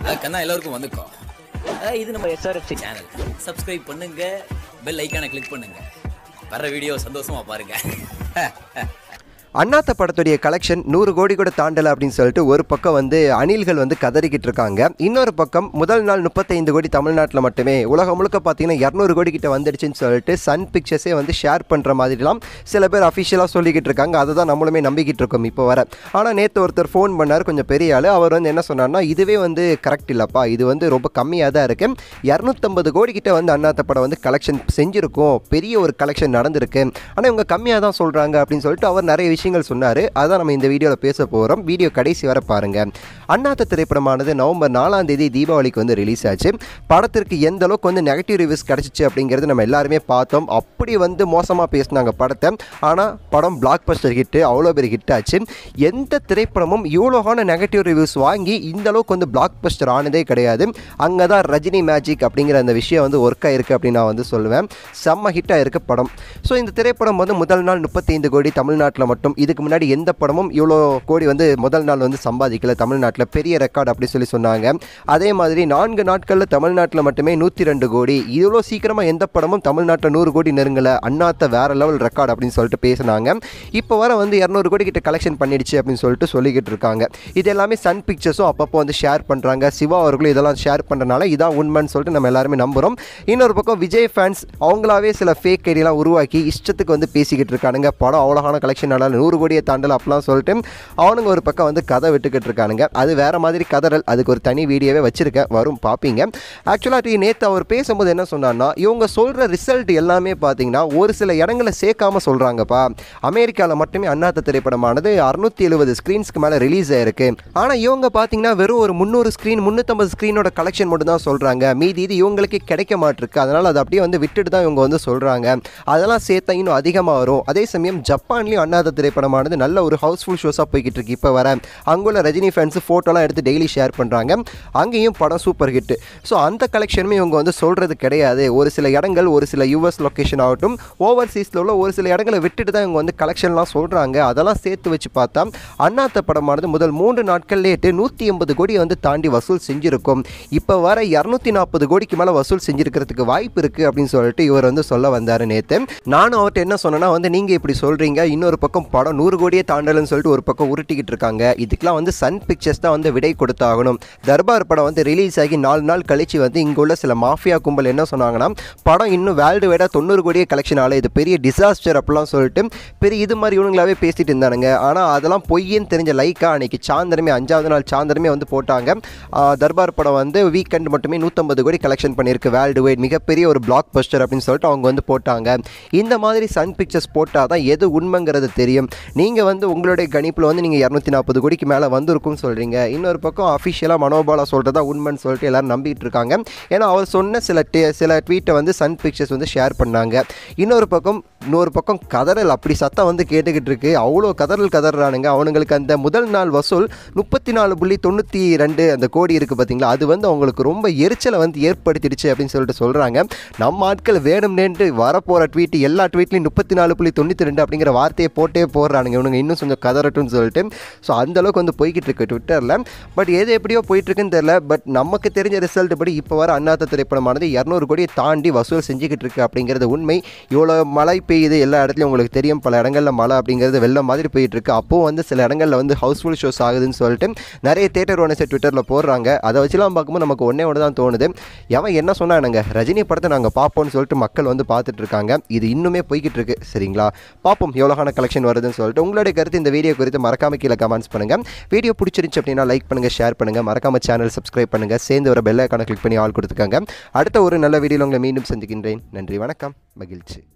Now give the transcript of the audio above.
கண்ணா எல்லாருக்கும் வந்துக்கோ அஹ் இது நம்ம SRFC. சேனல் சப்ஸ்கிரைப் பண்ணுங்க பெல் ஐக்கானை கிளிக் பண்ணுங்க வர வீடியோ சந்தோஷமா பாருங்க அண்ணாத்த படத்துடைய கலெக்ஷன் நூறு கோடி கூட தாண்டலை அப்படின்னு சொல்லிட்டு ஒரு பக்கம் வந்து அணில்கள் வந்து கதறிக்கிட்டு இருக்காங்க இன்னொரு பக்கம் முதல் நாள் முப்பத்தைந்து கோடி தமிழ்நாட்டில் மட்டுமே உலகம் முழுக்க பார்த்தீங்கன்னா இரநூறு கோடி கிட்ட வந்துடுச்சுன்னு சொல்லிட்டு சன் பிக்சர்ஸே வந்து ஷேர் பண்ணுற மாதிரிலாம் சில பேர் அஃபிஷியலாக சொல்லிக்கிட்டு இருக்காங்க அதை தான் நம்மளுமே நம்பிக்கிட்டு இருக்கோம் இப்போ வர ஆனால் நேற்று ஒருத்தர் ஃபோன் பண்ணார் கொஞ்சம் பெரிய ஆள் அவர் வந்து என்ன சொன்னார்னா இதுவே வந்து கரெக்ட் இல்லைப்பா இது வந்து ரொம்ப கம்மியாக தான் இருக்கு இரநூத்தம்பது கோடி கிட்ட வந்து அண்ணாத்த படம் வந்து கலெக்ஷன் செஞ்சுருக்கோம் பெரிய ஒரு கலெக்ஷன் நடந்திருக்கு ஆனால் இவங்க கம்மியாக தான் சொல்கிறாங்க அப்படின்னு சொல்லிட்டு அவர் நிறைய விஷயங்கள் சொன்னார் அதான் நம்ம இந்த வீடியோவில் பேச போகிறோம் வீடியோ கடைசி வரை பாருங்கள் அண்ணாத்த திரைப்படமானது நவம்பர் நாலாம் தேதி தீபாவளிக்கு வந்து ரிலீஸ் ஆச்சு படத்திற்கு எந்த அளவுக்கு வந்து நெகட்டிவ் ரிவ்யூஸ் கிடச்சிச்சு அப்படிங்கிறது நம்ம எல்லாருமே பார்த்தோம் அப்படி வந்து மோசமாக பேசினாங்க படத்தை ஆனால் படம் பிளாக் பஸ்டர் ஹிட்டு அவ்வளோ பெரிய ஹிட் ஆச்சு எந்த திரைப்படமும் இவ்வளோகான நெகட்டிவ் ரிவ்யூஸ் வாங்கி இந்த அளவுக்கு வந்து பிளாக் பஸ்டர் ஆனதே கிடையாது அங்கே தான் ரஜினி மேஜிக் அப்படிங்கிற அந்த விஷயம் வந்து ஒர்க் ஆயிருக்கு அப்படின்னு நான் வந்து சொல்லுவேன் செம்ம ஹிட் ஆயிருக்கு படம் ஸோ இந்த திரைப்படம் வந்து முதல் நாள் முப்பத்தைந்து கோடி தமிழ்நாட்டில் மட்டும் இதுக்கு முன்னாடி எந்த படமும் இவ்வளோ கோடி வந்து முதல் நாள் வந்து சம்பாதிக்கல தமிழ்நாட்டில் பெரிய ரெக்கார்ட் அப்படி சொல்லி சொன்னாங்க அதே மாதிரி நான்கு நாட்களில் தமிழ்நாட்டில் மட்டுமே நூற்றி ரெண்டு கோடி இவ்வளோ சீக்கிரமாக எந்த படமும் தமிழ்நாட்டில் நூறு கோடி நெருங்கல அண்ணாத்த வேற லெவல் ரெக்கார்ட் அப்படின்னு சொல்லிட்டு பேசினாங்க இப்போ வர வந்து இரநூறு கோடி கிட்ட கலெக்ஷன் பண்ணிடுச்சு அப்படின்னு சொல்லிட்டு சொல்லிக்கிட்டு இருக்காங்க இது எல்லாமே சன் பிக்சர்ஸும் அப்பப்போ வந்து ஷேர் பண்ணுறாங்க சிவா அவர்களும் இதெல்லாம் ஷேர் பண்ணுறனால இதான் உண்மைன்னு சொல்லிட்டு நம்ம எல்லாருமே நம்புகிறோம் இன்னொரு பக்கம் விஜய் ஃபேன்ஸ் அவங்களாவே சில ஃபேக் ஐடியெல்லாம் உருவாக்கி இஷ்டத்துக்கு வந்து பேசிக்கிட்டு இருக்கானுங்க படம் அவ்வளோகான கலெக்ஷன் ஆனாலும் நூறு கோடியை தாண்டல அப்படிலாம் சொல்லிட்டு அவனுங்க ஒரு பக்கம் வந்து கதை விட்டுக்கிட்டு இருக்கானுங்க அது வேற மாதிரி கதறல் அதுக்கு ஒரு தனி வீடியோவே வச்சிருக்கேன் வரும் பார்ப்பீங்க ஆக்சுவலாக நேற்று அவர் பேசும்போது என்ன சொன்னார்னா இவங்க சொல்கிற ரிசல்ட் எல்லாமே பார்த்தீங்கன்னா ஒரு சில இடங்களை சேர்க்காம சொல்கிறாங்கப்பா அமெரிக்காவில் மட்டுமே அண்ணாத்த திரைப்படமானது அறுநூத்தி எழுபது ஸ்க்ரீன்ஸ்க்கு மேலே ரிலீஸ் ஆயிருக்கு ஆனால் இவங்க பார்த்தீங்கன்னா வெறும் ஒரு முந்நூறு ஸ்க்ரீன் முந்நூற்றம்பது ஸ்க்ரீனோட கலெக்ஷன் மட்டும் தான் சொல்கிறாங்க மீதி இது இவங்களுக்கு கிடைக்க மாட்டிருக்கு அதனால் அதை அப்படியே வந்து விட்டுட்டு தான் இவங்க வந்து சொல்கிறாங்க அதெல்லாம் சேர்த்தா இன்னும் அதிகமாக வரும் அதே சமயம் ஜப்பான்லேயும் அண்ணாத்த திரைப்படமானது நல்ல ஒரு ஹவுஸ்ஃபுல் ஷோஸாக போய்கிட்டு இருக்கு இப்போ வர அங்குள்ள ரஜினி ஃபேன்ஸ் ஃபோட்டோலாம் எடுத்து டெய்லி ஷேர் பண்ணுறாங்க அங்கேயும் படம் சூப்பர் ஹிட் ஸோ அந்த கலெக்ஷனுமே இவங்க வந்து சொல்கிறது கிடையாது ஒரு சில இடங்கள் ஒரு சில யூஎஸ் லொக்கேஷன் ஆகட்டும் ஓவர்சீஸில் உள்ள ஒரு சில இடங்களை விட்டுட்டு தான் இவங்க வந்து கலெக்ஷன்லாம் சொல்கிறாங்க அதெல்லாம் சேர்த்து வச்சு பார்த்தா அண்ணாத்த படமானது முதல் மூன்று நாட்கள்லேட்டு நூற்றி எண்பது கோடியை வந்து தாண்டி வசூல் செஞ்சுருக்கும் இப்போ வர இரநூத்தி நாற்பது கோடிக்கு மேலே வசூல் செஞ்சிருக்கிறதுக்கு வாய்ப்பு இருக்குது அப்படின்னு சொல்லிட்டு இவர் வந்து சொல்ல வந்தார் நேற்று நானும் அவர்கிட்ட என்ன சொன்னேன்னா வந்து நீங்கள் இப்படி சொல்கிறீங்க இன்னொரு பக்கம் படம் நூறு கோடியே தாண்டலன்னு சொல்லிட்டு ஒரு பக்கம் உருட்டிக்கிட்டு இருக்காங்க இதுக்கெல்லாம் வந்து சன் பிக்சர்ஸ் தான் வந்து விடை கொடுத்தாகணும் தர்பார் படம் வந்து ரிலீஸ் ஆகி நாலு நாள் கழிச்சு வந்து இங்கே உள்ள சில மாஃபியா கும்பல் என்ன சொன்னாங்கன்னா படம் இன்னும் வேர்ல்டு வைடாக தொண்ணூறு கோடியே கலெக்ஷன் ஆகல இது பெரிய டிசாஸ்டர் அப்படிலாம் சொல்லிட்டு பெரிய இது மாதிரி இவனுங்களாவே பேசிட்டு இருந்தானுங்க ஆனால் அதெல்லாம் பொய்யன்னு தெரிஞ்ச லைக்கா அன்னைக்கு சாயந்தரமே அஞ்சாவது நாள் சாயந்தரமே வந்து போட்டாங்க ஆஹ் தர்பார் படம் வந்து வீக்கெண்ட் மட்டுமே நூற்றம்பது கோடி கலெக்ஷன் பண்ணியிருக்கு வேர்ல்டு வைட் மிகப்பெரிய ஒரு பிளாக் பஸ்டர் அப்படின்னு சொல்லிட்டு அவங்க வந்து போட்டாங்க இந்த மாதிரி சன் பிக்சர்ஸ் போட்டால் தான் எது உண்மைங்கிறது தெரியும் நீங்கள் வந்து உங்களுடைய கணிப்பில் வந்து நீங்கள் இரநூத்தி நாற்பது கோடிக்கு மேலே வந்திருக்கும்னு சொல்கிறீங்க இன்னொரு பக்கம் அஃபிஷியலாக மனோபாலா சொல்கிறதா உண்மைன்னு சொல்லிட்டு எல்லாரும் நம்பிட்டு இருக்காங்க ஏன்னா அவர் சொன்ன சில டே- சில ட்வீட்டை வந்து சன் பிக்சர்ஸ் வந்து ஷேர் பண்ணாங்க இன்னொரு பக்கம் இன்னொரு பக்கம் கதறல் அப்படி சத்தம் வந்து கேட்டுக்கிட்டு இருக்கு அவ்வளோ கதறல் கதறானுங்க அவனுங்களுக்கு அந்த முதல் நாள் வசூல் முப்பத்தி நாலு புள்ளி தொண்ணூற்றி ரெண்டு அந்த கோடி இருக்குது பார்த்தீங்களா அது வந்து அவங்களுக்கு ரொம்ப எரிச்சலை வந்து ஏற்படுத்திடுச்சு அப்படின்னு சொல்லிட்டு சொல்கிறாங்க நம்ம ஆட்கள் வேணும்னேன்ட்டு வரப்போகிற ட்வீட் எல்லா ட்வீட்லையும் முப்பத்தி நாலு புள்ளி தொண்ணூற்றி ரெண்டு அப்படிங்கிற வார்த்தையை போட்டே போடுறானுங்க இவனுங்க இன்னும் கொஞ்சம் கதறட்டும்னு சொல்லிட்டு ஸோ அந்த அளவுக்கு வந்து போய்கிட்டு இருக்கு ட்விட்டரில் பட் எது எப்படியோ போயிட்டு இருக்குன்னு தெரியல பட் நமக்கு தெரிஞ்ச ரிசல்ட் படி இப்போ வர அண்ணாத்த திரைப்படமானது இரநூறு கோடியை தாண்டி வசூல் செஞ்சுக்கிட்டு இருக்கு அப்படிங்கிறது உண்மை இவ்வளோ மழை பெய்யுது எல்லா இடத்துலையும் உங்களுக்கு தெரியும் பல இடங்களில் மழை அப்படிங்கிறது வெள்ளம் மாதிரி போயிட்டு இருக்கு அப்போவும் வந்து சில இடங்களில் வந்து ஹவுஸ்ஃபுல் ஷோஸ் ஆகுதுன்னு சொல்லிட்டு நிறைய தேட்டர் ஓனர்ஸ் ட்விட்டரில் போடுறாங்க அதை வச்சுலாம் பார்க்கும்போது நமக்கு ஒன்றே ஒன்று தான் தோணுது எவன் என்ன சொன்னானுங்க ரஜினி படத்தை நாங்கள் பார்ப்போம்னு சொல்லிட்டு மக்கள் வந்து பார்த்துட்டு இருக்காங்க இது இன்னுமே போய்கிட்டு இருக்கு சரிங்களா பார்ப்போம் எவ்வளோகான கலெக்ஷன் வருதுன்னு சொல்லிட்டு உங்களுடைய கருத்து இந்த வீடியோ குறித்து மறக்காம கீழே கமெண்ட்ஸ் பண்ணுங்க வீடியோ பிடிச்சிருந்துச்சு அப்படின்னா லைக் பண்ணுங்க ஷேர் பண்ணுங்க மறக்காம சேனல் சப்ஸ்கிரைப் பண்ணுங்க சேர்ந்து வர பெல் ஐக்கானை கிளிக் பண்ணி ஆள் கொடுத்துக்கோங்க அடுத்த ஒரு நல்ல வீடியோவில் உங்களை மீண்டும் சந்திக்கின்றேன் நன்றி வணக்கம் மகிழ்ச்சி